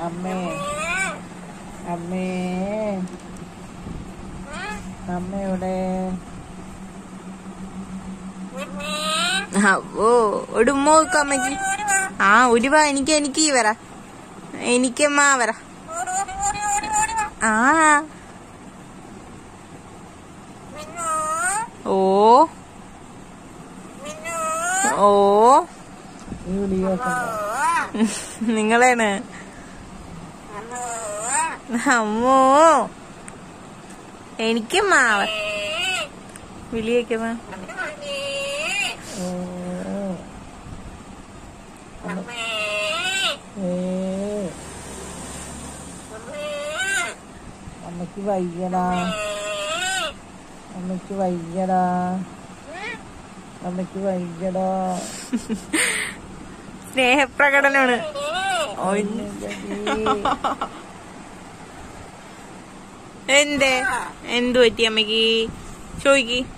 അമ്മേ അമ്മേ അമ്മയുടെ ഓ ഒരു ഉമ്മ വെക്കാം അമ്മയ്ക്ക് ആ ഒരു വാ എനിക്ക് എനിക്ക് വര എനിക്കമ്മ വര ആ ഓ ഓ ഈ വിളിയോ നിങ്ങളാണ് അമ്മോ എനിക്ക് മാവ വിളിയേക്കമ്മ അമ്മക്ക് വയ്യടാ അമ്മക്ക് വയ്യടാ അമ്മക്ക് വയ്യടാ സ്നേഹപ്രകടനമാണ് എന്തേ എന്തു പറ്റി അമ്മക്ക് ചോദിക്ക്